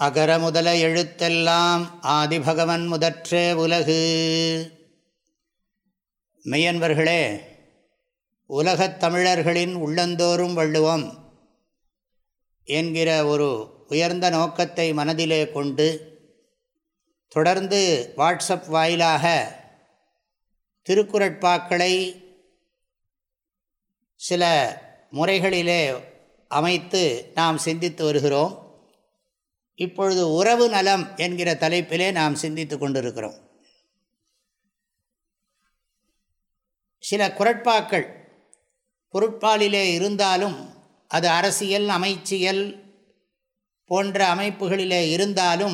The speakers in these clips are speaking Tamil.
அகர முதல எழுத்தெல்லாம் ஆதிபகவன் முதற்றே உலகு மெய்யன்பர்களே உலகத் தமிழர்களின் உள்ளந்தோறும் வள்ளுவம் என்கிற ஒரு உயர்ந்த நோக்கத்தை மனதிலே கொண்டு தொடர்ந்து வாட்ஸ்அப் வாயிலாக திருக்குறட்பாக்களை சில முறைகளிலே அமைத்து நாம் சிந்தித்து வருகிறோம் இப்பொழுது உறவு நலம் என்கிற தலைப்பிலே நாம் சிந்தித்து கொண்டிருக்கிறோம் சில குரட்பாக்கள் பொருட்பாலிலே இருந்தாலும் அது அரசியல் அமைச்சியல் போன்ற அமைப்புகளிலே இருந்தாலும்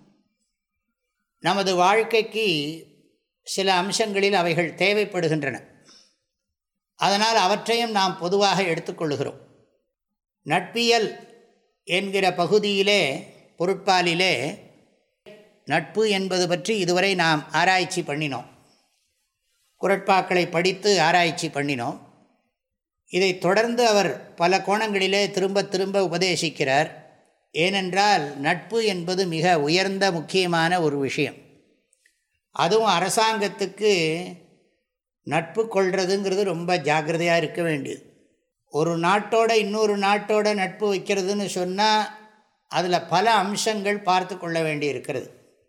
நமது வாழ்க்கைக்கு சில அம்சங்களில் அவைகள் தேவைப்படுகின்றன அதனால் அவற்றையும் நாம் பொதுவாக எடுத்துக்கொள்கிறோம் நட்பியல் என்கிற பகுதியிலே பொருட்பாலிலே நட்பு என்பது பற்றி இதுவரை நாம் ஆராய்ச்சி பண்ணினோம் குரட்பாக்களை படித்து ஆராய்ச்சி பண்ணினோம் இதை தொடர்ந்து அவர் பல கோணங்களிலே திரும்ப திரும்ப உபதேசிக்கிறார் ஏனென்றால் நட்பு என்பது மிக உயர்ந்த முக்கியமான ஒரு விஷயம் அதுவும் அரசாங்கத்துக்கு நட்பு கொள்றதுங்கிறது ரொம்ப ஜாக்கிரதையாக இருக்க வேண்டியது ஒரு நாட்டோட இன்னொரு நாட்டோட நட்பு வைக்கிறதுன்னு சொன்னால் அதில் பல அம்சங்கள் பார்த்து கொள்ள வேண்டி இருக்கிறது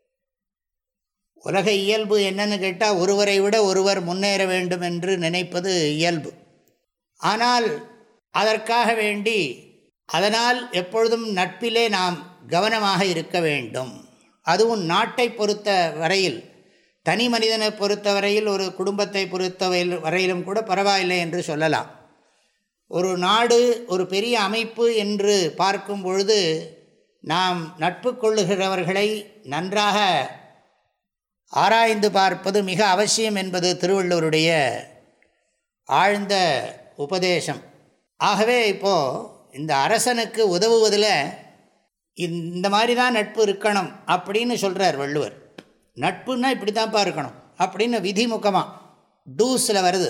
உலக இயல்பு என்னன்னு கேட்டால் ஒருவரை விட ஒருவர் முன்னேற வேண்டும் என்று நினைப்பது இயல்பு ஆனால் அதற்காக வேண்டி அதனால் எப்பொழுதும் நட்பிலே நாம் கவனமாக இருக்க வேண்டும் அதுவும் நாட்டை பொறுத்த வரையில் தனி மனிதனை பொறுத்த வரையில் ஒரு குடும்பத்தை பொறுத்த வரையிலும் கூட பரவாயில்லை என்று சொல்லலாம் ஒரு நாடு ஒரு பெரிய அமைப்பு என்று பார்க்கும் பொழுது நாம் நட்பு கொள்ளுகிறவர்களை நன்றாக ஆராய்ந்து பார்ப்பது மிக அவசியம் என்பது திருவள்ளுவருடைய ஆழ்ந்த உபதேசம் ஆகவே இப்போது இந்த அரசனுக்கு உதவுவதில் இந்த மாதிரி தான் நட்பு இருக்கணும் அப்படின்னு சொல்கிறார் வள்ளுவர் நட்புன்னா இப்படி தான்ப்பா இருக்கணும் அப்படின்னு விதிமுகமாக டூஸில் வருது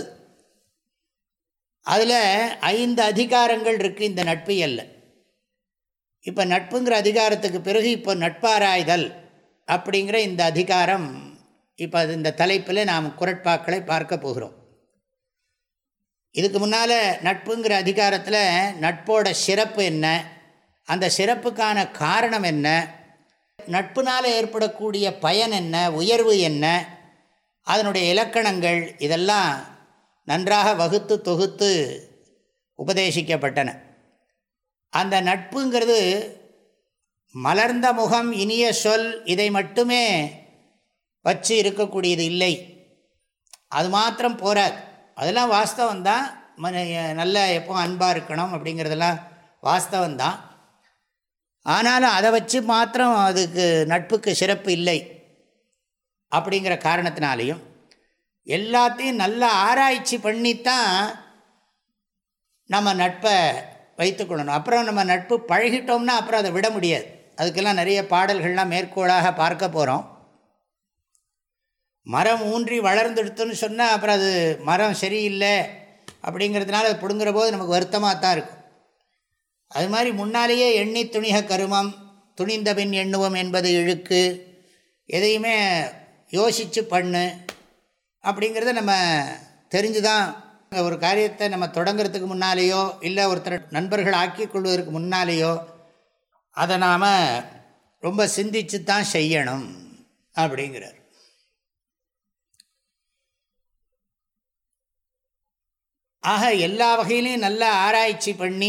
அதில் ஐந்து அதிகாரங்கள் இருக்குது இந்த நட்பியல்ல இப்போ நட்புங்கிற அதிகாரத்துக்கு பிறகு இப்போ நட்பாராய்தல் அப்படிங்கிற இந்த அதிகாரம் இப்போ அது இந்த தலைப்பில் நாம் குரட்பாக்களை பார்க்க போகிறோம் இதுக்கு முன்னால் நட்புங்கிற அதிகாரத்தில் நட்போட சிறப்பு என்ன அந்த சிறப்புக்கான காரணம் என்ன நட்புனால் ஏற்படக்கூடிய பயன் என்ன உயர்வு என்ன அதனுடைய இலக்கணங்கள் இதெல்லாம் நன்றாக வகுத்து தொகுத்து உபதேசிக்கப்பட்டன அந்த நட்புங்கிறது மலர்ந்த முகம் இனிய சொல் இதை மட்டுமே வச்சு இருக்கக்கூடியது இல்லை அது மாத்திரம் போராது அதெல்லாம் வாஸ்தவந்தான் நல்ல எப்போ அன்பாக இருக்கணும் அப்படிங்கிறதெல்லாம் வாஸ்தவந்தான் ஆனாலும் அதை வச்சு மாத்திரம் அதுக்கு நட்புக்கு சிறப்பு இல்லை அப்படிங்கிற காரணத்தினாலையும் எல்லாத்தையும் நல்லா ஆராய்ச்சி பண்ணித்தான் நம்ம நட்பை வைத்துக்கொள்ளணும் அப்புறம் நம்ம நட்பு பழகிட்டோம்னா அப்புறம் அதை விட முடியாது அதுக்கெல்லாம் நிறைய பாடல்கள்லாம் மேற்கோளாக பார்க்க போகிறோம் மரம் ஊன்றி வளர்ந்துடுத்துன்னு சொன்னால் அப்புறம் அது மரம் சரியில்லை அப்படிங்கிறதுனால அது பிடுங்குற போது நமக்கு வருத்தமாக தான் இருக்கும் அது மாதிரி முன்னாலேயே எண்ணி துணிக கருமம் துணிந்த பின் எண்ணுவோம் என்பது இழுக்கு எதையுமே யோசித்து பண்ணு அப்படிங்கிறத நம்ம தெரிஞ்சு தான் ஒரு காரியத்தை நம்ம தொடங்கிறதுக்கு முன்னாலேயோ இல்லை ஒருத்தர் நண்பர்கள் ஆக்கி கொள்வதற்கு முன்னாலேயோ அதை நாம் ரொம்ப சிந்தித்து தான் செய்யணும் அப்படிங்கிறார் ஆக எல்லா வகையிலையும் நல்லா ஆராய்ச்சி பண்ணி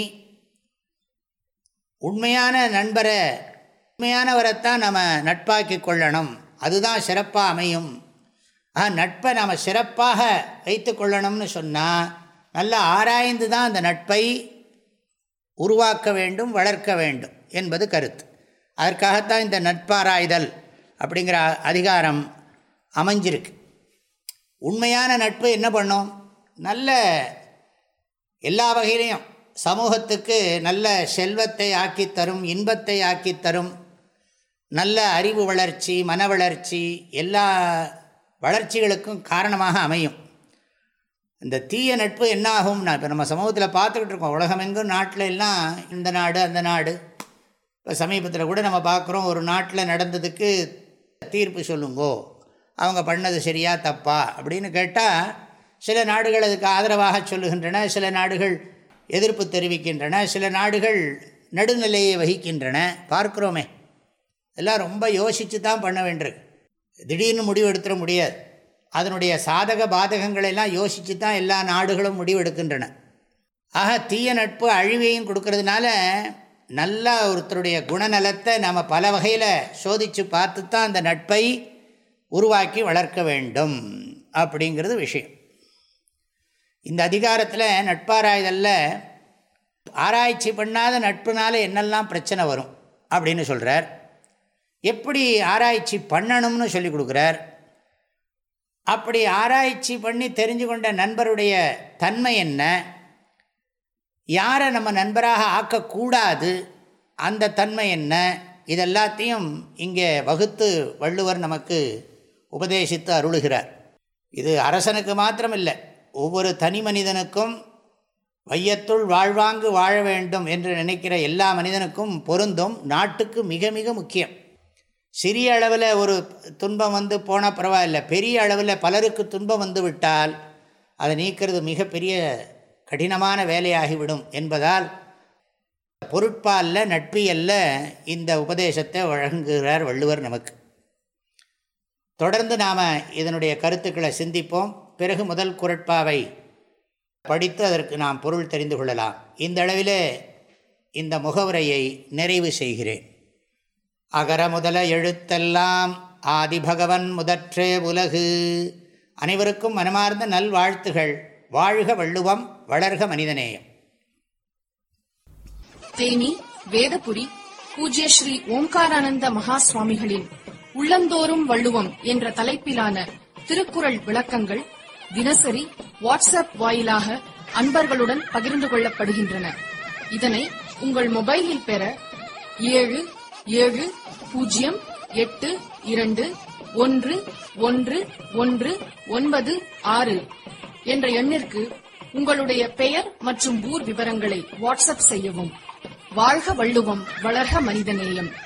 உண்மையான நண்பரை உண்மையானவரைத்தான் நம்ம நட்பாக்கி கொள்ளணும் அதுதான் சிறப்பாக அமையும் ஆ நட்பை நாம் சிறப்பாக வைத்து கொள்ளணும்னு சொன்னால் நல்லா ஆராய்ந்து தான் அந்த நட்பை உருவாக்க வேண்டும் வளர்க்க வேண்டும் என்பது கருத்து அதற்காகத்தான் இந்த நட்பாராய்தல் அப்படிங்கிற அதிகாரம் அமைஞ்சிருக்கு உண்மையான நட்பு என்ன பண்ணும் நல்ல எல்லா வகையிலையும் சமூகத்துக்கு நல்ல செல்வத்தை ஆக்கித்தரும் இன்பத்தை ஆக்கித்தரும் நல்ல அறிவு வளர்ச்சி மன வளர்ச்சி எல்லா வளர்ச்சிகளுக்கும் காரணமாக அமையும் இந்த தீய நட்பு என்ன ஆகும்னா இப்போ நம்ம சமூகத்தில் பார்த்துக்கிட்டு இருக்கோம் உலகமெங்கும் நாட்டில் எல்லாம் இந்த நாடு அந்த நாடு இப்போ சமீபத்தில் கூட நம்ம பார்க்குறோம் ஒரு நாட்டில் நடந்ததுக்கு தீர்ப்பு சொல்லுங்கோ அவங்க பண்ணது சரியா தப்பா அப்படின்னு கேட்டால் சில நாடுகள் அதுக்கு ஆதரவாக சொல்லுகின்றன சில நாடுகள் எதிர்ப்பு தெரிவிக்கின்றன சில நாடுகள் நடுநிலையை வகிக்கின்றன பார்க்குறோமே எல்லாம் ரொம்ப யோசித்து தான் பண்ண வேண்டியிருக்கு திடீர்னு முடிவு எடுத்துட முடியாது அதனுடைய சாதக பாதகங்களெல்லாம் யோசித்து தான் எல்லா நாடுகளும் முடிவெடுக்கின்றன ஆக தீய நட்பு அழிவையும் கொடுக்கறதுனால நல்ல ஒருத்தருடைய குணநலத்தை நாம் பல வகையில் சோதித்து பார்த்து தான் அந்த நட்பை உருவாக்கி வளர்க்க வேண்டும் அப்படிங்கிறது விஷயம் இந்த அதிகாரத்தில் நட்பாராய்தலில் ஆராய்ச்சி பண்ணாத நட்புனால என்னெல்லாம் பிரச்சனை வரும் அப்படின்னு சொல்கிறார் எப்படி ஆராய்ச்சி பண்ணணும்னு சொல்லி கொடுக்குறார் அப்படி ஆராய்ச்சி பண்ணி தெரிஞ்சு கொண்ட நண்பருடைய தன்மை என்ன யாரை நம்ம நண்பராக ஆக்கக்கூடாது அந்த தன்மை என்ன இதெல்லாத்தையும் இங்கே வகுத்து வள்ளுவர் நமக்கு உபதேசித்து அருளுகிறார் இது அரசனுக்கு மாத்திரமில்லை ஒவ்வொரு தனி மனிதனுக்கும் வையத்துள் வாழ்வாங்கு வாழ வேண்டும் என்று நினைக்கிற எல்லா மனிதனுக்கும் பொருந்தும் நாட்டுக்கு மிக மிக முக்கியம் சிறிய அளவில் ஒரு துன்பம் வந்து போனால் பரவாயில்ல பெரிய அளவில் பலருக்கு துன்பம் வந்து விட்டால் அதை நீக்கிறது மிகப்பெரிய கடினமான வேலையாகிவிடும் என்பதால் பொருட்பாலில் நட்பியல்ல இந்த உபதேசத்தை வழங்குகிறார் வள்ளுவர் நமக்கு தொடர்ந்து நாம் இதனுடைய கருத்துக்களை சிந்திப்போம் பிறகு முதல் குரட்பாவை படித்து அதற்கு நாம் பொருள் தெரிந்து கொள்ளலாம் இந்த அளவிலே இந்த முகவுரையை நிறைவு செய்கிறேன் அகர முதல எழுத்தெல்லாம் ஆதிபகவன் முதற்றே உலகு அனைவருக்கும் மனமார்ந்த நல்வாழ்த்துகள் வாழ்க வள்ளுவம் வளர்க மனிதநேயம் தேனி வேதபுரி பூஜ்ய ஸ்ரீ ஓம்காரானந்த மகா சுவாமிகளின் உள்ளந்தோறும் வள்ளுவம் என்ற தலைப்பிலான திருக்குறள் விளக்கங்கள் தினசரி வாட்ஸ்அப் வாயிலாக அன்பர்களுடன் பகிர்ந்து கொள்ளப்படுகின்றன இதனை உங்கள் மொபைலில் பெற ஏழு ஏழு பூஜ்ஜியம் எட்டு இரண்டு ஒன்று ஒன்று ஒன்று ஒன்பது ஆறு என்ற எண்ணிற்கு உங்களுடைய பெயர் மற்றும் ஊர் விவரங்களை வாட்ஸ்அப் செய்யவும் வாழ்க வள்ளுவம் வளர்க மனிதநேயம்